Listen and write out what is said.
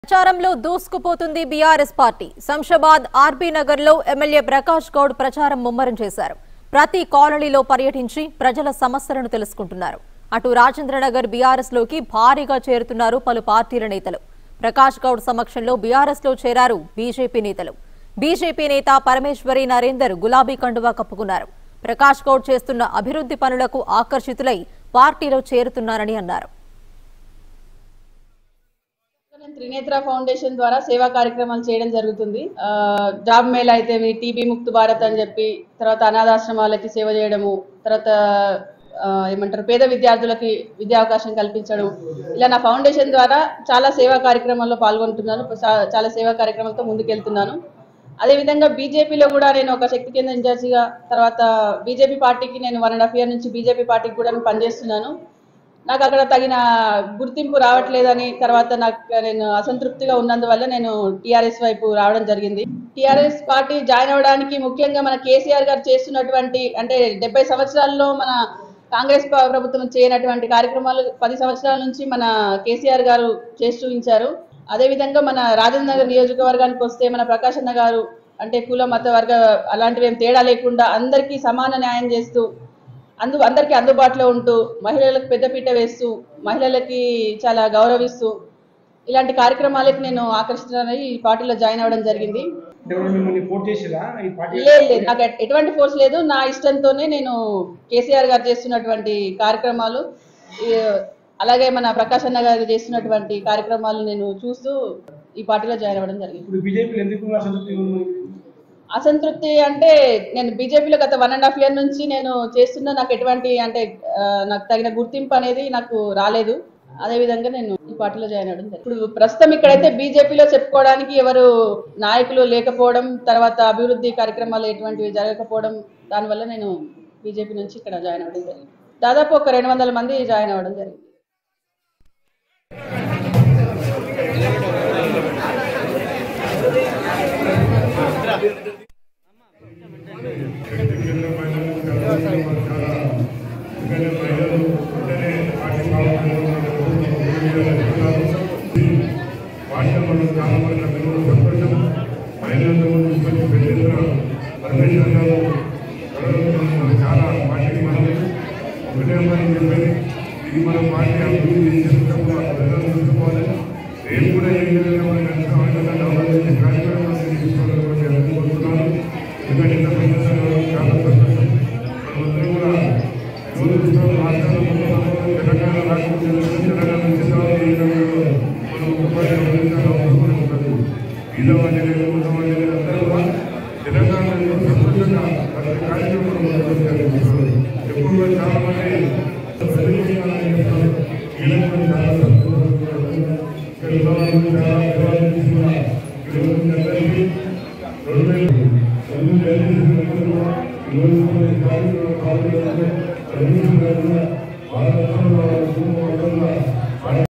ప్రచారంలో దూసుకుపోతుంది BRS party Shamshabad RB Nagar లో ఎమ్మెల్యే ప్రకాష్ గౌడ్ ప్రచారం ముమ్మరం చేశారు ప్రతి కాలనీలో పర్యటించి ప్రజల సమస్యలను తెలుసుకుంటున్నారు అటు రాజేంద్రనగర్ బీఆర్ఎస్ లోకి భారీగా చేరుతున్నారు పలు పార్టీల నేతలు ప్రకాష్ గౌడ్ సమక్షంలో బీఆర్ఎస్ లో చేరారు బీజేపీ నేతలు బీజేపీ నేత పరమేశ్వరి నరేందర్ గులాబీ కండువా కప్పుకున్నారు ప్రకాష్ గౌడ్ చేస్తున్న అభివృద్ధి పనులకు ఆకర్షితులై పార్టీలో చేరుతున్నారని అన్నారు నేను త్రినేత్ర ఫౌండేషన్ ద్వారా సేవా కార్యక్రమాలు చేయడం జరుగుతుంది ఆ, జాబ్ మేళ అయితే టీబీ ముక్త భారత్ అని చెప్పి తర్వాత అనాథాశ్రమాలకి సేవ చేయడము తర్వాత ఆ, ఏమంటారు పేద విద్యార్థులకి విద్యా అవకాశం కల్పించడం ఇలా నా ఫౌండేషన్ ద్వారా చాలా సేవా కార్యక్రమాల్లో పాల్గొంటున్నాను చా- చాలా సేవా కార్యక్రమాలతో ముందుకెళ్తున్నాను అదేవిధంగా బీజేపీలో కూడా నేను ఒక శక్తి కేంద్ర ఇన్ఛార్జిగా తర్వాత బీజేపీ పార్టీకి నేను వన్ అండ్ హాఫ్ ఇయర్ నుంచి బీజేపీ పార్టీకి కూడా నేను పనిచేస్తున్నాను నాకు అక్కడ తగిన గుర్తింపు రావట్లేదని తర్వాత నాకు నేను అసంతృప్తిగా ఉన్నందువల్ల నేను టీఆర్ఎస్ వైపు రావడం జరిగింది టీఆర్ఎస్ పార్టీ జాయిన్ అవ్వడానికి ముఖ్యంగా మన కేసీఆర్ గారు చేస్తున్నటువంటి అంటే డెబ్బై సంవత్సరాల్లో మన కాంగ్రెస్ ప్ర- ప్రభుత్వం చేయనటువంటి కార్యక్రమాలు పది సంవత్సరాల నుంచి మన కేసీఆర్ గారు చేసి చూపించారు అదేవిధంగా మన రాజేంద్ర నగర్ నియోజకవర్గానికి వస్తే మన ప్రకాష్ అన్న గారు అంటే కుల మత వర్గ అలాంటివి ఏం తేడా లేకుండా అందరికీ సమాన న్యాయం చేస్తూ అందు అందరికీ అందుబాటులో ఉంటూ మహిళలకు పెద్దపీట వేస్తూ మహిళలకి చాలా గౌరవిస్తూ ఇలాంటి కార్యక్రమాలకు నేను ఆకర్షితులై ఈ పార్టీలో జాయిన్ అవ్వడం జరిగింది అంటే ఎవరు మిమ్మల్ని పోటీ చేసిరా ఈ పార్టీ లేదు లేదు నాకు ఎట్- ఎటువంటి ఫోర్స్ లేదు నా ఇష్టంతోనే నేను కేసీఆర్ గారు చేస్తున్నటువంటి కార్యక్రమాలు ఈ, అలాగే మన ప్రకాష్ అన్న గారు చేస్తున్నటువంటి కార్యక్రమాలు నేను చూస్తూ ఈ పార్టీలో జాయిన్ అవ్వడం జరిగింది ఇప్పుడు బీజేపీలో ఎందుకు అసంతృప్తి ఉంది అసంతృప్తి అంటే నేను బీజేపీలో గత వన్ అండ్ హాఫ్ ఇయర్ నుంచి నేను చేస్తున్న నాకు ఎటువంటి అంటే ఆ, నాకు తగిన గుర్తింపు అనేది నాకు రాలేదు అదే విధంగా నేను ఈ పార్టీలో జాయిన్ అవ్వడం జరిగింది. ఇప్పుడు ప్రస్తుతం ఇక్కడైతే బీజేపీలో చెప్పుకోవడానికి ఎవరు నాయకులు లేకపోవడం తర్వాత అభివృద్ధి కార్యక్రమాలు ఎటువంటివి జరగకపోవడం దానివల్ల నేను బీజేపీ నుంచి ఇక్కడ జాయిన్ అవ్వడం జరిగింది దాదాపు ఒక రెండు వందల మంది జాయిన్ అవ్వడం జరిగింది చాలా పార్టీకి మనం ఒకటే మనం చెప్పేది ఇది మన పార్టీ అభివృద్ధి చేసుకుంటాం ప్రజలు చూసుకోవాలి రేపు కూడా ఏ విధంగా మనం ఎంత ఆనందంగా డెవలప్ కార్యక్రమాలు తీసుకోవాలని అనుకుంటున్నాను ఎందుకంటే ఇంత పనిచేస్తున్నారు చాలా సంతోషం మనమందరం కూడా రోజు చూస్తాం రాష్ట్రాల్లో తెలంగాణ రాష్ట్రం తెలంగాణ నుంచి తర్వాత ఈ రంగంలో మనం ఉపాధి అందించాల్సిన అవసరం మనకు ఉంటుంది బీదవాడి లేదు ఉన్నవాడి లేదు అందరూ కూడా తెలంగాణలో సంతోషంగా ప్రతి కార్యక్రమం నిర్వహించారు ఎక్కువగా చాలా మంది ప్రతినిధిత్వాన్ని చేస్తారు. వీళ్ళకి కూడా చాలా సంతోషంగా ఉంది. ఇక్కడ ఉన్న వాళ్ళు చాలా వివరాలు తీసుకున్న ఇక్కడ ఉన్న అందరికీ రెండు వేలు రెండు వేలు తీసుకున్నప్పుడు ఈరోజు కూడా ఈ కార్యక్రమం పాల్గొన్నారు. ప్రతి ఒక్కరు కూడా వాళ్ళ కుటుంబ వాళ్ళ కుటుంబ వాళ్ళ